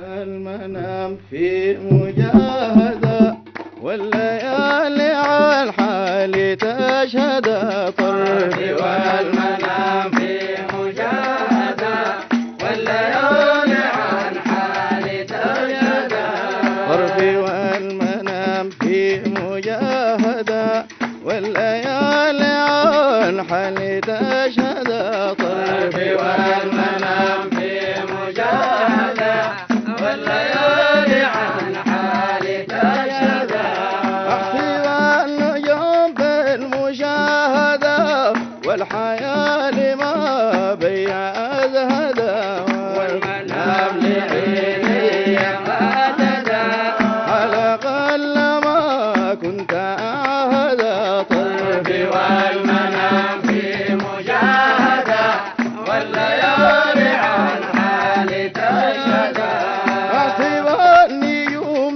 والمنام في مجاهدة والليالي على الحال تشهد طرفي والمنام في مجاهدة والليالي على الحال تشهد طرفي والمنام في مجاهدة والليالي على الحال تشهد طرفي والمنام في مجاهدة والليالي عن حالي تشهد أحسب النجوم في المشاهدة والحياة لما بيع أزهدا والمنام لعيني قاتدا على قل ما كنت أعهد طرفي والمنام في مجاهدة والليالي عن حالي تشهد أحسب النجوم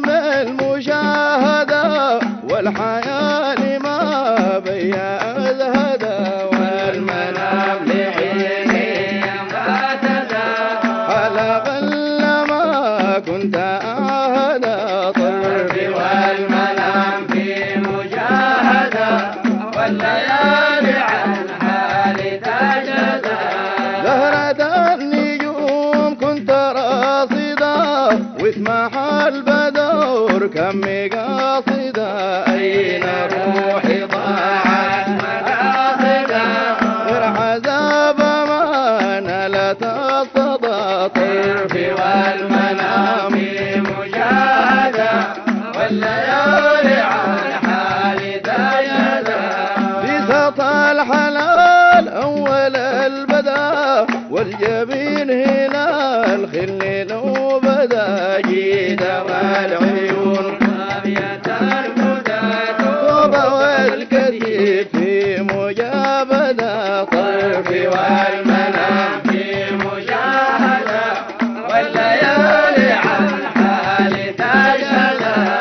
المشاهدة والحياة لما بيا أزهدا والمنام لعيني قاتدا على غل ما كنت أعهد طرفي والمنام في مجاهدة والليالي عن حالي تشهد زهرة النجوم كنت راصدا واسمح البدور كم قاصدا أين روحي ضاعت مقاصدا غير عذاب ما نالت الصدى طرفي والمنام في مجاهدة والليالي عن حالي تشهد بسط الحلال أول البدا والجبين هنا الخل لو بدا جيد والعيون خافية الهدى توب والكثير في مجابدة طرفي والمنام في مجاهدة والليالي عن حالي تشهد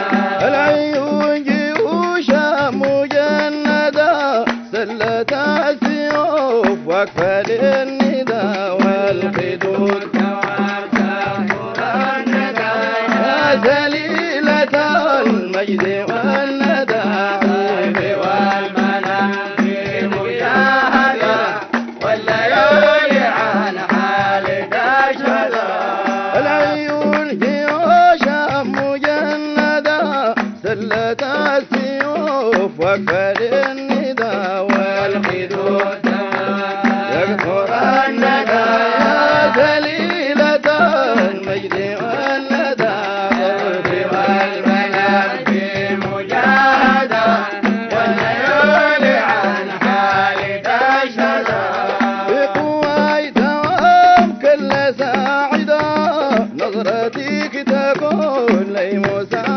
العيون جيوشا مجندة سلت السيوف واقفة للندى والخدود يا ذليلة المجد والندى عيبي والمنام في مجاهدة والليالي عن حالي تشهد العيون جيوشا مجندة سلت السيوف واقفة للندى والخدود يكثر الندى يا ذليلة المجد والندى طرفي والمنام في مجاهدة والليالي عن حالي تشهد بقواي دوام كل ساعدة نظرتك تكون لي مساعدة